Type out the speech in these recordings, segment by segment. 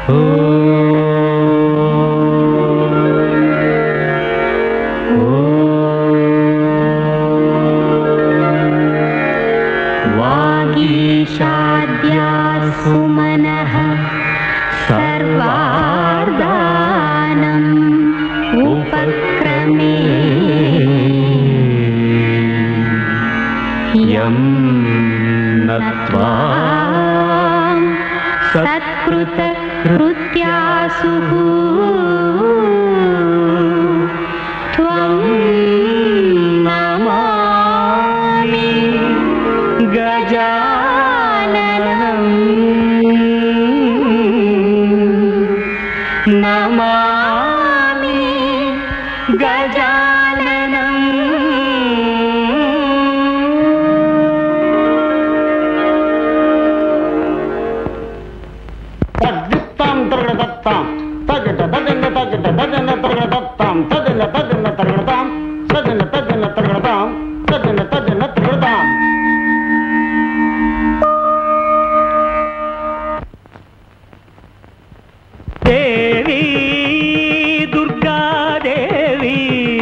वागीशाद्या सुमनः सर्वार्दानम् उपक्रमे यं नत्वा सत्कृतकृत्यासुः त्वं नमामि गजाननम् नमामि गजाननम् తగ్గిత్తాం తరగడతాం తగ్గట తగ్గన తగ్గట తగ్గన తరగడతాం తగ్గన తగ్గన తరగడతాం తగ్గన తగ్గన తరగడతాం తగ్గన తగ్గన తరగడతాం దేవి దుర్గాదేవి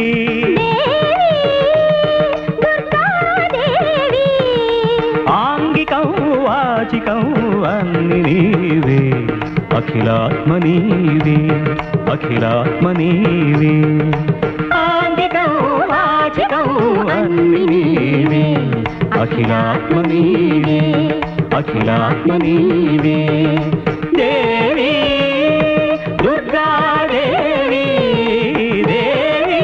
ఆంగికం వాచికం అన్ని నీవే అఖిలాత్మ నీవే అఖిలాత్మ నీవే ఆంగికం వాచికం అన్ని నీవే అఖిలాత్మ నీవే అఖిలాత్మ నీవే దేవి దుర్గాదేవి దేవి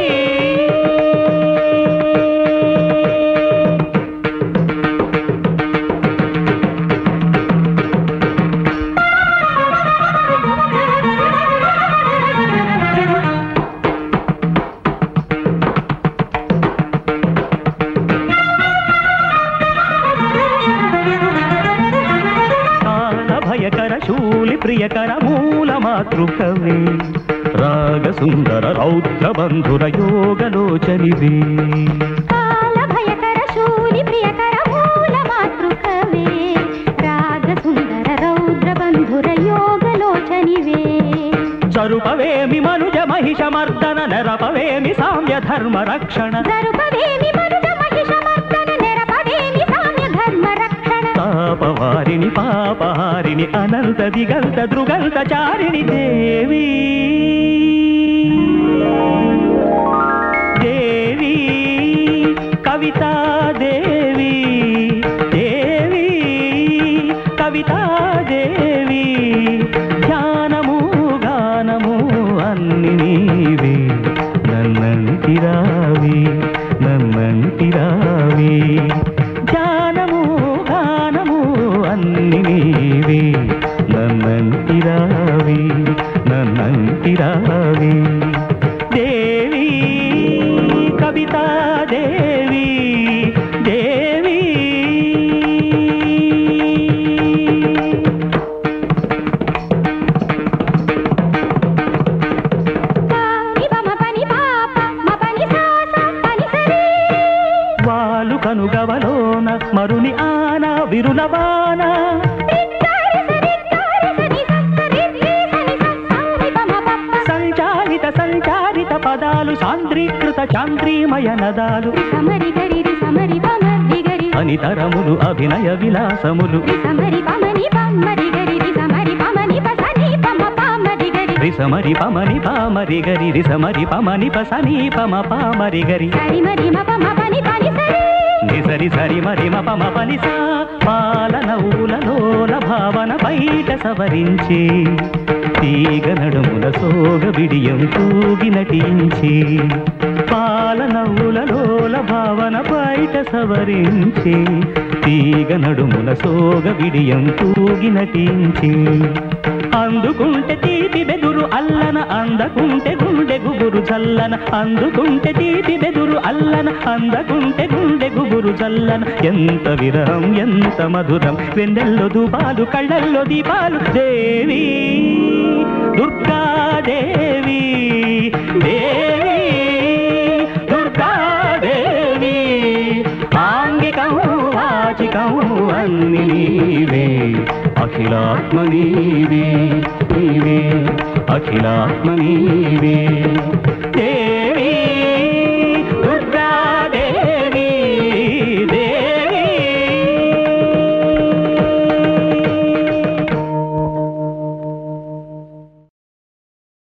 కాల భయకర శూలి ప్రియకర మూల మాతృకవే రాగ సుందర రౌద్ర బంధుర యోగలోచనివే కాలభయకర శూలి ప్రియకర మూల మాతృకవే రాగ సుందర రౌద్ర బంధుర యోగలోచనివే జరుపవేమి మనుజ మహిష మర్దన నెరపవేమి సామ్య ధర్మ రక్షణ జరుపవేమి మనుజ మహిష మర్దన నెరపవేమి సామ్య ధర్మ రక్షణ పాపవారిని పాపహారిని అనంత దిగంత దృగంత చారిణి దేవి దేవి కవితా దేవి దేవి కవితా దేవి ధ్యానము గానము అన్ని నీవే నన్నంటిరావి నన్నంటిరావి ధ్యానము గానము అన్ని నీవే నన్నంటిరావి నన్నంటిరావి దేవి కవితా దేవి దేవి పాని పమ పని పాప మ పని సాస పని సరి వాలు కనుగవలోన మరుని ఆన విరులవాన రిక్కారి సరిక్కారి సని సరి రి సని సని పమ పప్ప సంచారిత సంచారిత పదాలు సాంద్రీకృత చాంద్రీమయ నదాలు సమరి గరి రి సమరి పమ రి గరి అనితరములు అభినయ విలాసములు రి సమరి పమని పమ్మరి గరి రి సమరి పమని పసని పమ పమరి గరి రిసమరి పమని పామరి గరి రిసమరి పమని పసని పమ పామరి గరి సరి మరి మ పమ పని పని సరి నిసరి సరి మరి మ పమ పని సా పాలన ఊలలోల భావన బయట సవరించి తీగ నడుముల సోగ బిడియం తూగి నటించి పాలనవులలోల భావన బయట సవరించి తీగ నడుముల సోగ బిడియం తూగి నటించి అందుకుంటే తీపి బెదురు అల్లన అందకుంటే గుండె గుబురు చల్లన అందుకుంటే తీపి బెదురు అల్లన అందకుంటే గుండె గుబురు చల్లన ఎంత విరహం ఎంత మధురం వెన్నెల్లో దూపాలు కళ్ళల్లో దీపాలు దేవి దుర్గాదేవి దేవి దుర్గాదేవి ఆంగికం వాచికం అన్ని నీవే అఖిలాత్మ నీవే నీవే అఖిలాత్మ నీవే దేవా